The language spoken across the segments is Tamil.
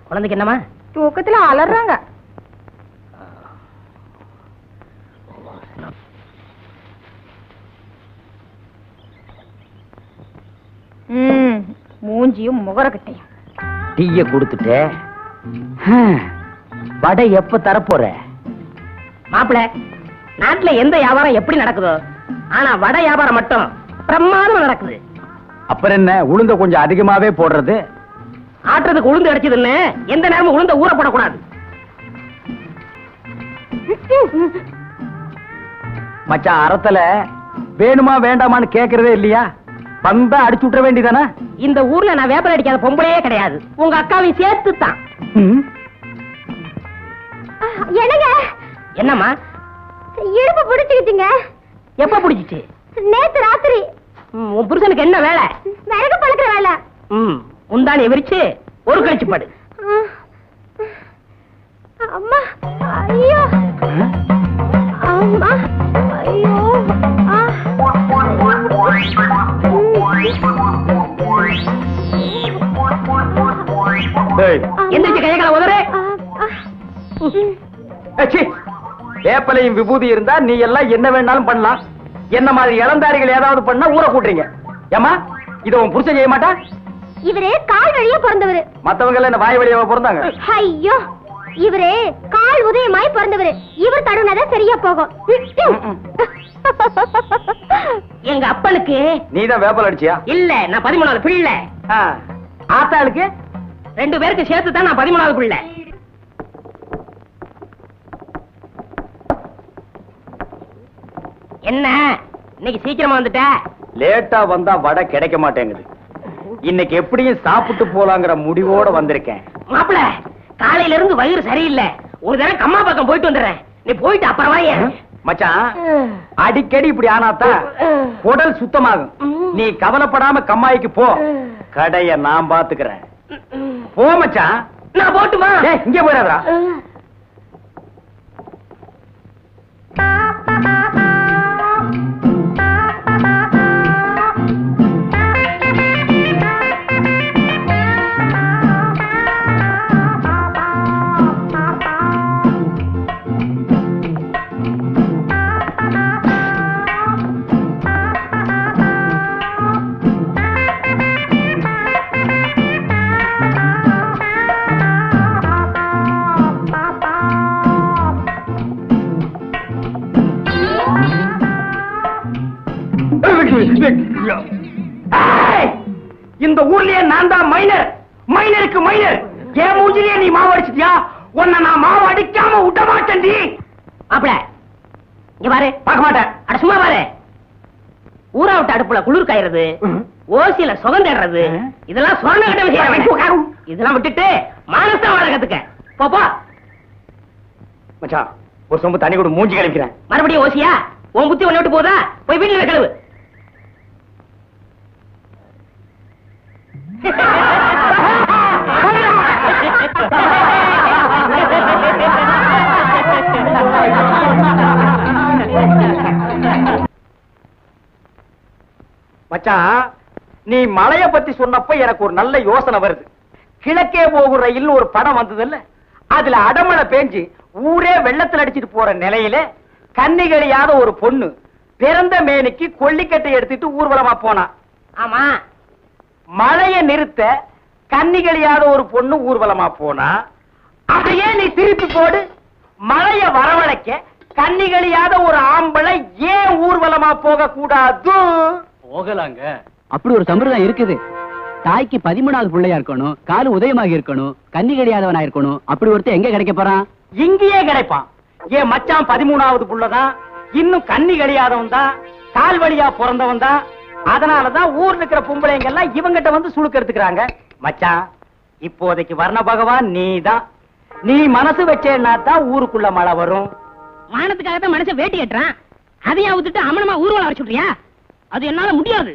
குழந்தைக்கு என்னமா தூக்கத்துல அலறாங்க ம் மூஞ்சியும் முகரக்கட்டையும் டீய கொடுத்துட்டே வடை எப்ப தரப்போற மாப்பிள நாட்டுல எந்த வியாபாரம் எப்படி நடக்குதோ ஆனா வடை வியாபாரம் மட்டும் பிரமாதமா நடக்குது அப்புறம் என்ன உளுந்த கொஞ்சம் அதிகமாவே போடுறது ஆட்டுறதுக்கு உளுந்து அடிச்சதுன்னு எந்த நேரமும் உளுந்த ஊற போடக்கூடாது மச்சான் அறத்துல வேணுமா வேண்டாமான்னு கேக்குறதே இல்லையா வந்தா அடிச்சு விட்டுற வேண்டியதானே இந்த ஊர்ல நான் வேப்பல் அடிக்காத பொம்பளையே கிடையாது உங்க அக்காவையும் சேர்த்து தான் என்னங்க என்னம்மா இடுப்பு பிடிச்சுக்கிட்டீங்க எப்ப பிடிச்சிச்சு நேத்து ராத்திரி ம், உன் புருஷனுக்கு என்ன வேலை விறகு பழக்கிற வேலை ம் முந்தானி விரிச்சு ஒரு கழிச்சு படு அம்மா ஐயோ அம்மா ஐயோ ஆ. ஏய், எந்திரிச்சு கையை கால உதறு ஆ, ஆ. ம். ஏச்சி, வேப்பலையும் விபூதி இருந்தா நீ எல்லாம் என்ன வேணாலும் பண்ணலாம் என்ன மாதிரி இளந்தாரிகள் ஏதாவது பண்ணா ஊற கூட்டுறீங்க ஏமா இத உன் புருஷன் செய்ய மாட்டா இவரு கால் வழியா பிறந்தவரு மத்தவங்க எல்லாம் என்ன வாய் வழியாவா பிறந்தாங்க ஐயோ இவரு கால் உதயமாய் பிறந்தவரு இவர் தடுனாதான் சரியா போகும் எங்க அப்பனுக்கு நீதான் வேப்பல் அடிச்சியா இல்ல நான் பதிமூணாவது பிள்ளை ஆ. ஆத்தாளுக்கு ரெண்டு பேருக்கு சேர்த்து தான் நான் பதிமூணாவது பிள்ளை என்ன இன்னைக்கு சீக்கிரமா வந்துட்ட லேட்டா வந்தா வடை கிடைக்க மாட்டேங்குது இன்னைக்கு எப்படியும் சாப்பிட்டு போலாங்கிற முடிவோட வந்திருக்கேன் மாப்பிள காலையில இருந்து வயிறு சரியில்லை ஒரு தடவை கம்மா பக்கம் போயிட்டு வந்துடுறேன் நீ போயிட்டு அப்புறம் வாய மச்சான் அடிக்கடி இப்படி ஆனாதான் உடல் சுத்தமாகும் நீ கவலைப்படாம கம்மாய்க்கு போ கடைய நான் பாத்துக்கிறேன் போ மச்சான் நான் போட்டுமா ஏய், இங்க போயிடாதா ஏய், இந்த ஊர்லயே நான் தான் மைனர் மைனருக்கு மைனர் என் மூஞ்சிலேயே நீ மாவு அடிச்சிட்டியா உன்னை நான் மாவு அடிக்காம விட மாட்டேன்டி மாப்பிள இங்க பாரு பார்க்க மாட்டேன் அட சும்மா பாரு ஊரா விட்டு அடுப்புல குளிர் காயறது ஓசியில சுகம் தேடுறது இதெல்லாம் சொன்ன கிட்ட விஷயம் இதெல்லாம் விட்டுட்டு மானசம் வாழ கத்துக்க போ, போ மச்சான் ஒரு சொம்பு தண்ணி கூட மூஞ்சி கழிக்கிறேன் மறுபடியும் ஓசியா உன் புத்தி ஒண்ணு விட்டு போதா போய் வீட்டுல கழுவு மச்சான் நீ மலைய பத்தி சொன்னப்ப எனக்கு ஒரு நல்ல யோசனை வருது கிழக்கே போகும் ரயில் ஒரு படம் வந்ததுல்ல அதுல அடமழை பேஞ்சு ஊரே வெள்ளத்துல அடிச்சிட்டு போற நிலையில கன்னிகளியாத ஒரு பொண்ணு பிறந்த மேனிக்கு கொல்லிக்கட்டை எடுத்துட்டு ஊர்வலமா போனா ஆமா மழைய நிறுத்த கன்னிகளியாத ஒரு பொண்ணு ஊர்வலமா போனா அதையே நீ திருப்பி போடு மழைய வரவழைக்க கன்னிகளியாத ஒரு ஆம்பளை ஏன் ஊர்வலமா போக கூடாது போகலாங்க அப்படி ஒரு சம்பிரதாயம் இருக்குது தாய்க்கு பதிமூணாவது பிள்ளையா இருக்கணும் காலு உதயமாக இருக்கணும் கன்னி கிடையாதவனா இருக்கணும் அப்படி ஒருத்தன் எங்க கிடைக்க போறான் இங்கேயே கிடைப்பான் என் மச்சான் பதிமூணாவது புள்ளதான் இன்னும் கண்ணி கழியாதவன் தான் கால் வழியா பிறந்தவன் தான் அதனாலதான் ஊர்ல இருக்கிற பொம்பளைங்க எல்லாம் இவங்கிட்ட வந்து சுழுக்க எடுத்துக்கிறாங்க மச்சான் இப்போதைக்கு வர்ண பகவான் நீதான் நீ மனசு வச்சேன்னா தான் ஊருக்குள்ள மழை வரும் மானத்துக்காக தான் மனுஷன் வேட்டி கட்டுறான் அதையும் அவுத்துட்டு அமனமா ஊர்வலம் வர சொல்றியா அது என்னால முடியாது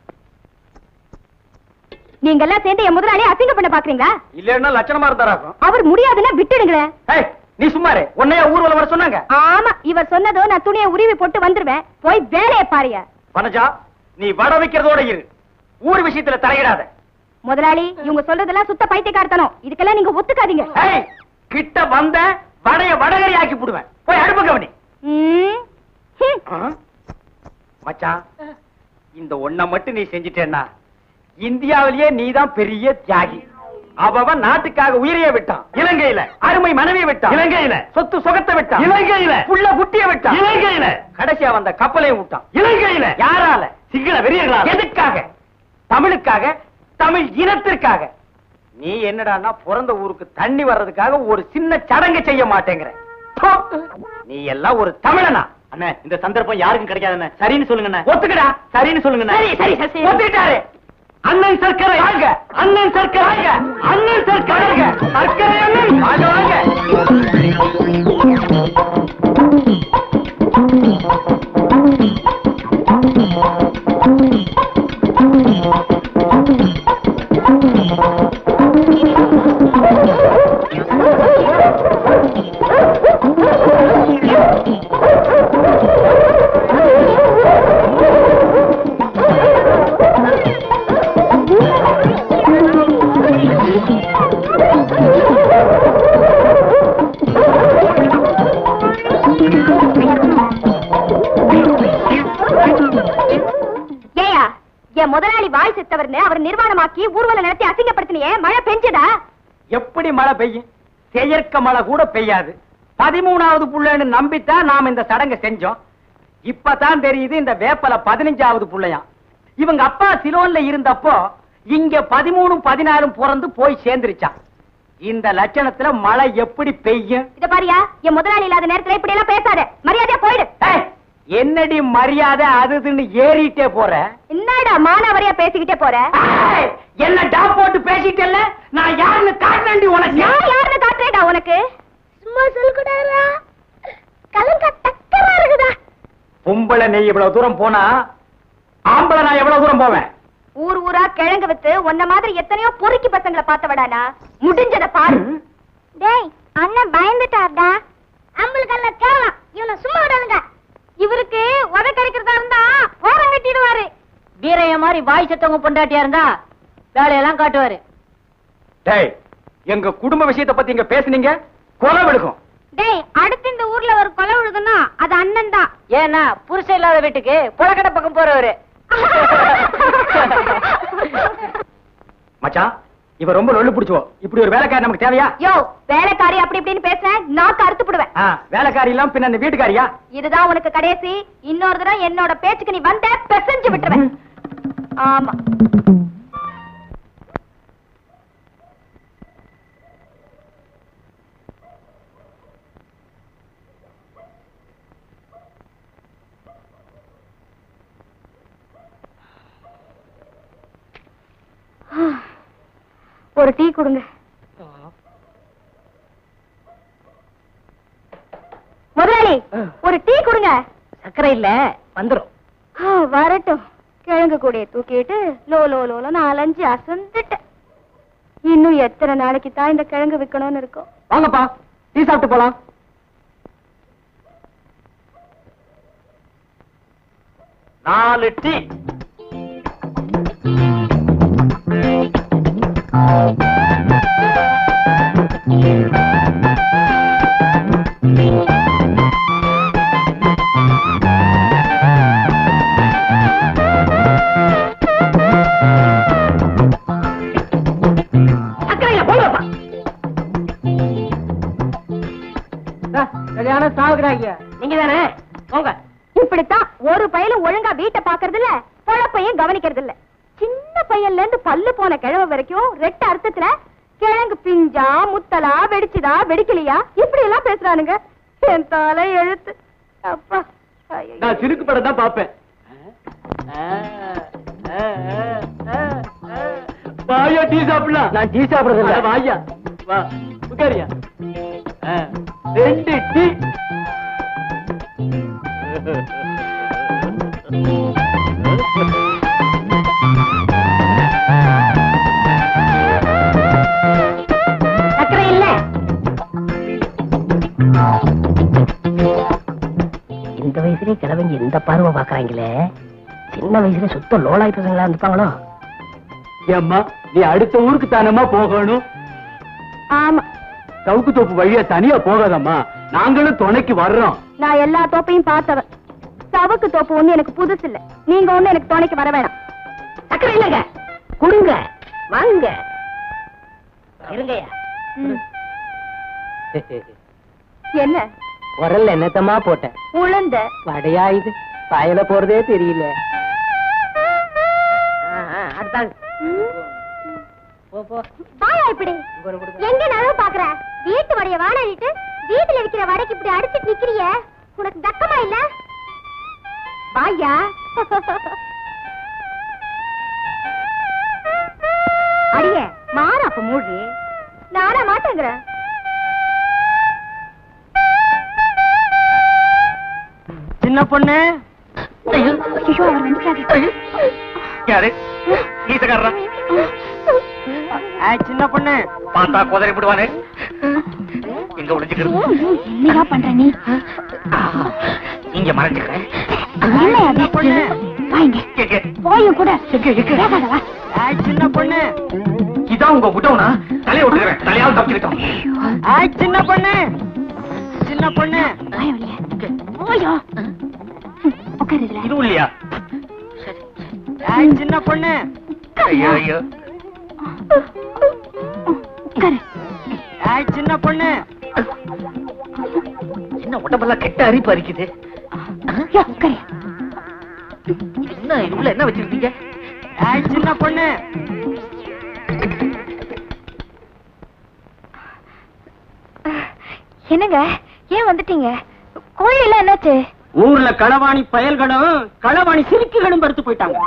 நீங்க எல்லாம் சேர்ந்து என் முதலாளி அசிங்க பண்ண பாக்குறீங்களா இல்லன்னா லட்சணமா இருந்தாராக்கும் அவர் முடியாதுன்னா விட்டுடுங்களேன் ஏய், நீ சும்மாரு உன்னைய ஊர்வலம் வர சொன்னாங்க ஆமா இவர் சொன்னதோ நான் துணியை உருவி போட்டு வந்துருவேன் போய் வேலையை பாருங்க பனஜா நீ வட வைக்கிறதோட இரு ஊர் விஷயத்துல தலையிடாத முதலாளி இவங்க சொல்றதெல்லாம் சுத்த பைத்தியக்காரத்தனம் இதுக்கெல்லாம் நீங்க ஒத்துக்காதீங்க ஏய், கிட்ட வந்த வடைய வடகரி ஆக்கி போடுவேன் போய் அடுப்பு கவனி ம். ஹம். ஆ? மச்சான் இந்த ஒண்ண மட்டும் நீ செஞ்சிட்டேன்னா இந்தியாவிலேயே நீதான் பெரிய தியாகி அவன் நாட்டுக்காக உயிரையே விட்டான் இலங்கையில அருமை மனைவியை விட்டான் இலங்கையில சொத்து சுகத்தை விட்டான் இலங்கையில புள்ள குட்டிய விட்டான் இலங்கையில கடைசியா வந்த கப்பலையும் விட்டான் இலங்கையில யாரால சிங்கள வெறியர்களால எதுக்காக தமிழுக்காக தமிழ் இனத்திற்காக நீ என்னடான்னா பிறந்த ஊருக்கு தண்ணி வர்றதுக்காக ஒரு சின்ன சடங்கு செய்ய மாட்டேங்கிற போ. நீ எல்லாம் ஒரு தமிழனா அண்ணே இந்த சந்தர்ப்பம் யாருக்கும் கிடைக்காதுண்ணே சரின்னு சொல்லுங்க ஒத்துக்கடா சரின்னு சொல்லுங்க சரி, சரி, சரி, சரி. ஒத்துக்கிட்டாரு அண்ணன் சர்க்கரை வாங்க அண்ணன் சர்க்கரை வாங்க அண்ணன் சர்க்கரை வாங்க சர்க்கரை அண்ணன் வாங்க வாங்க ஏயா என் முதலாளி வாய் செத்தவர்னு அவர் நிர்வாணமாக்கி ஊர்வலம் நடத்தி அசிங்கப்படுத்தினியே மழை பெஞ்சதா எப்படி மழை பெய்யும் செயற்க மழை கூட பெய்யாது பதிமூணாவது புள்ளைன்னு நம்பித்தான் நாம இந்த சடங்கை செஞ்சோம் இப்பதான் தெரியுது இந்த வேப்பல பதினஞ்சாவது புள்ளையாம் இவங்க அப்பா சிலோன்ல இருந்தப்போ இங்க பதிமூணும் பதினாறும் பிறந்து போய் சேர்ந்துருச்சான் இந்த லட்சணத்துல மழை எப்படி பெய்யும் இத பாரியா என் முதலாளி இல்லாத நேரத்துல இப்படி எல்லாம் பேசாத மரியாதையா போயிடு ஏய், என்னடி மரியாதை அதுன்னு ஏறிட்டே போற என்னடா மானாவரியா பேசிக்கிட்டே போற ஏய், என்ன டாப் போட்டு பேசிட்டல்ல நான் யாருன்னு காட்டுறேன்டி உனக்கு நான் யாருன்னு காட்டுறேடா உனக்கு சும்மா சொல்லுடாரா கலங்க டக்கரா இருக்குதா பொம்பளை நீ இவ்வளவு தூரம் போனா ஆம்பளை நான் எவ்வளவு தூரம் போவேன் ஊர் ஊரா கிழங்கு வித்து உன்ன மாதிரி எத்தனையோ பொறுக்கி பசங்களை பார்த்தவடானா முடிஞ்சத பாரு டேய் அண்ணன் பயந்துட்டார்டா அம்பளுக்கெல்லாம் கேவலம் இவனை சும்மா விடாதுங்க இவருக்கு உத கிடைக்கிறதா இருந்தா ஓரம் கட்டிடுவாரு வீரைய மாதிரி வாய் செத்தவங்க பொண்டாட்டியா இருந்தா வேலையெல்லாம் காட்டுவாரு டேய் எங்க குடும்ப விஷயத்தை பத்தி இங்க பேசுனீங்க கொலை விழுக்கும் டேய் அடுத்து இந்த ஊர்ல ஒரு கொலை விழுதுன்னா அது அண்ணன் தான் ஏன்னா புருஷன் இல்லாத வீட்டுக்கு புலக்கடை பக்கம் போறவரு மச்சான் இவ ரொம்ப நொல்லு பிடிச்சோ இப்படி ஒரு வேலைக்காரி நமக்கு தேவையா யோ வேலைக்காரி அப்படி இப்படின்னு பேசுறேன் நாக்கு அறுத்து போடுவேன் ஆ, வேலைக்காரி எல்லாம் பின்ன இந்த வீட்டுக்காரியா இதுதான் உனக்கு கடைசி இன்னொரு தடவை என்னோட பேச்சுக்கு நீ வந்த பெசஞ்சு விட்டுருவேன் ஆமா ஒரு டீ கொடுங்க முதலாளி ஒரு டீ கொடுங்க சர்க்கரை இல்ல வந்துரும் ஆ, வரட்டும் கிழங்கு கூடைய தூக்கிட்டு லோ லோ லோல நாலஞ்சு அசந்துட்டேன் இன்னும் எத்தனை நாளைக்கு தான் இந்த கிழங்கு விக்கணும்னு இருக்கும் வாங்கப்பா டீ சாப்பிட்டு போலாம் நாலு டீ சர்க்கரையில போங்கப்பா கல்யாணம் சாகுறாங்க நீங்க தானே போங்க இப்படித்தான் ஒரு பையலும் ஒழுங்கா வீட்டை பாக்குறது இல்ல பொழப்பையும் கவனிக்கிறது இல்ல சின்ன பையன்ல இருந்து பல்லு போன கிழமை வரைக்கும் ரெட்ட அர்த்தத்துல கிழங்கு பிஞ்சா முத்தலா வெடிச்சுதா வெடிக்கலையா இப்படி எல்லாம் பேசுறானுங்க என் தலை எழுத்து அப்பா ஐயையோ. நான் சிறுக்கு படம் தான் பாப்பேன் வாயா டீ சாப்பிடலாம் நான் டீ சாப்பிடுறது இல்ல வாயா வா உட்காரியா ஆ, ரெண்டு டீ சர்க்கரை இல்ல இந்த வயசுலயே கிழவங்க இந்த பார்வை பாக்குறாங்களே சின்ன வயசுல சுத்த லோலாய் பசங்களா இருந்துப்பாங்களோ ஏம்மா நீ அடுத்த ஊருக்கு தானம்மா போகணும் ஆமா சவுக்கு தோப்பு வழியா தனியா போகாதம்மா நாங்களும் துணைக்கு வர்றோம் நான் எல்லா தோப்பையும் பார்த்தவன் சவுக்கு தோப்பு ஒண்ணு எனக்கு புதுசு இல்ல நீங்க ஒண்ணு எனக்கு துணைக்கு வர வேணாம் சக்கரை இல்லைங்க கொடுங்க வாங்க இருங்கய்யா ம். என்ன உரல்ல என்னத்தமா போட்டேன் உளுந்த வடையா இது பாயல போறதே தெரியல அடுத்தாங்க போ போ வாயா இப்படி எங்க நகவு பாக்குற வீட்டு வடைய வாடாடிட்டு வீட்டுல விக்கிற வடைக்கு இப்படி அடிச்சிட்டு நிக்கிறிய உனக்கு தக்கமா இல்ல வாயா அடியே மாற அப்ப மூடி நானா மாட்டேங்கிறேன் சின்ன பொண்ணு ஐயோ அவர் வந்துட்டாரு யாரு கீசக்காரரா சின்ன பொண்ணு பார்த்தா குதிரை விடுவானே எங்க ஒளிஞ்சுக்கிறது என்னையா பண்ற நீ இங்க மறைஞ்சுக்கிறேன் இல்லையா அது வாங்க எங்க? போயும் கூட எங்க, எங்க? வேகாத வா. சின்ன பொண்ணு இதான் உங்க விட்டவனா தலையை விட்டுக்கிறேன் தலையாவது தப்பிச்சுக்கிட்டோம் சின்ன பொண்ணு சின்ன பொண்ணு வாயா வெளியே. போயா உட்காரு இதுல இதுவும் இல்லையா சின்ன பொண்ணு ஐயோ ஐயோ உட்காரு சின்ன பொண்ணு என்ன உடம்பெல்லாம் கெட்ட அரிப்பு அரிக்குது யா, உட்காரு என்ன இது உள்ள என்ன வச்சிருக்கீங்க சின்ன பொண்ணு என்னங்க ஏன் வந்துட்டீங்க கோழி எல்லாம் என்னாச்சு ஊர்ல களவாணி பயல்களும் களவாணி சிரிக்குகளும் படுத்து போயிட்டாங்க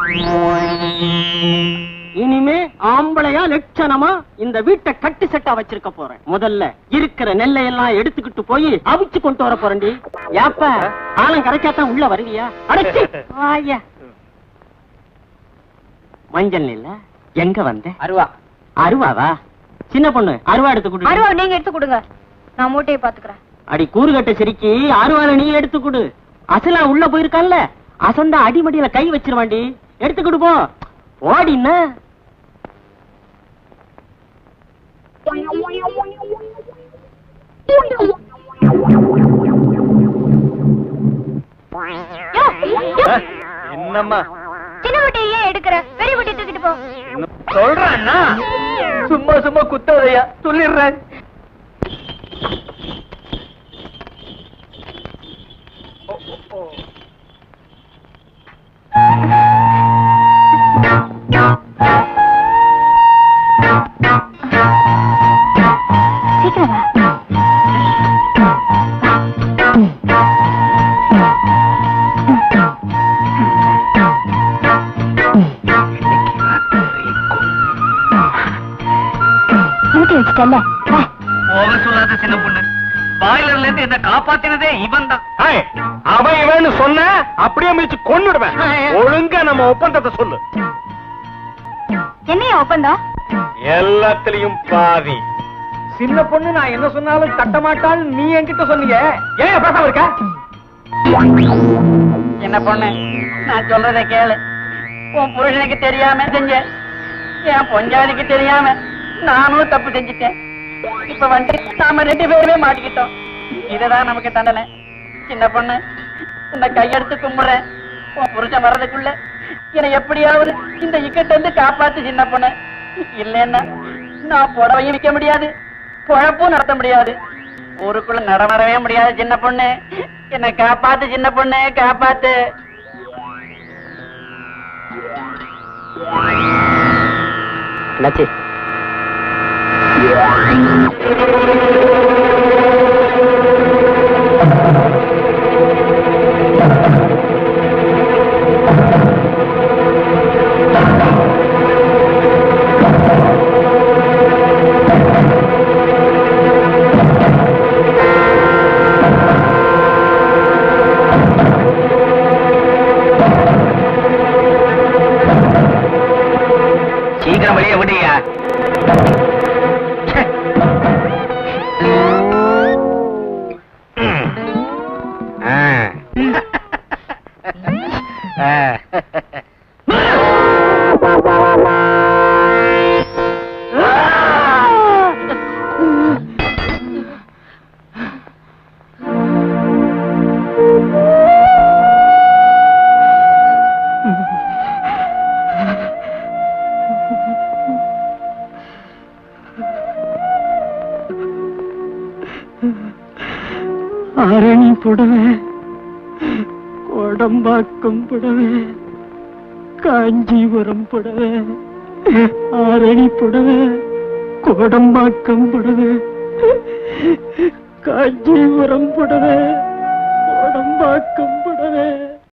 இனிமே ஆம்பளையா லட்சணமா இந்த வீட்டை கட்டு செட்டா வச்சிருக்க போறேன் முதல்ல இருக்கிற நெல்லை எல்லாம் எடுத்துக்கிட்டு போய் அவிச்சு கொண்டு வர போறேன்டி ஏப்ப ஆலம் கரைச்சாத்தான் உள்ள வருவியா அடைச்சி வாயா மஞ்சள் இல்ல எங்க வந்த அருவா அருவாவா சின்ன பொண்ணு அருவா எடுத்து கொடு அருவா நீங்க எடுத்து கொடுங்க நான் மூட்டையை பாத்துக்கிறேன் அடி கூறுகட்ட சிரிக்கி அருவால நீ எடுத்து கொடு அசலா உள்ள போயிருக்கான்ல அசந்தா அடிமடியில கை வச்சிருவாண்டி எடுத்து கொடு போ ஓடின யோ, யோ, என்னம்மா சின்ன மூட்டையை ஏன் எடுக்கிற பெரிய மூட்டையை தூக்கிட்டு போ சொல்றான்னா சும்மா சும்மா குத்தாதையா சொல்லிடுறேன் சீக்கிரம் வா மூட்டை வச்சுட்டல்ல வா போக சொல்லாத சின்ன பொண்ணு பாய்லர்ல இருந்து என்ன காப்பாத்தினதே இவன் தான் அவன் இவன்னு சொன்ன அப்படியே மிதிச்சு கொன்னுடுவேன் ஒழுங்கா நம்ம ஒப்பந்தத்தை சொல்லு என்னையா ஒப்பந்தம் எல்லாத்துலயும் பாதி சின்ன பொண்ணு நான் என்ன சொன்னாலும் கட்ட மாட்டாள் நீ என்கிட்ட சொன்னீங்க ஏன் பேசாம இருக்க என்ன பொண்ணு நான் சொல்றதை கேளு உன் புருஷனுக்கு தெரியாம செஞ்ச என் பொஞ்சாதிக்கு தெரியாம நானும் தப்பு செஞ்சுட்டேன் இப்ப வந்து நாம ரெண்டு பேருமே மாட்டிக்கிட்டோம் இதுதான் நமக்கு தண்டனை சின்ன பொண்ணு உன்னை கையெடுத்து கும்பிடுறேன் உன் புருஷன் வர்றதுக்குள்ள என்னை எப்படியாவது இந்த இக்கட்ட இருந்து காப்பாத்து சின்ன பொண்ணு இல்லைன்னா நான் புடவையும் விற்க முடியாது குழப்பும் நடத்த முடியாது ஊருக்குள்ள நடமாடவே முடியாது சின்ன பொண்ணு என்னை காப்பாத்து சின்ன பொண்ணு காப்பாத்து என்னாச்சு சீக்கிரம் வெளியே விடுயா ஆரணி புடவை கோடம்பாக்கம் புடவை காஞ்சிபுரம் புடவை ஆரணி புடவை கோடம்பாக்கம் புடவை காஞ்சிபுரம் புடவை கோடம்பாக்கம்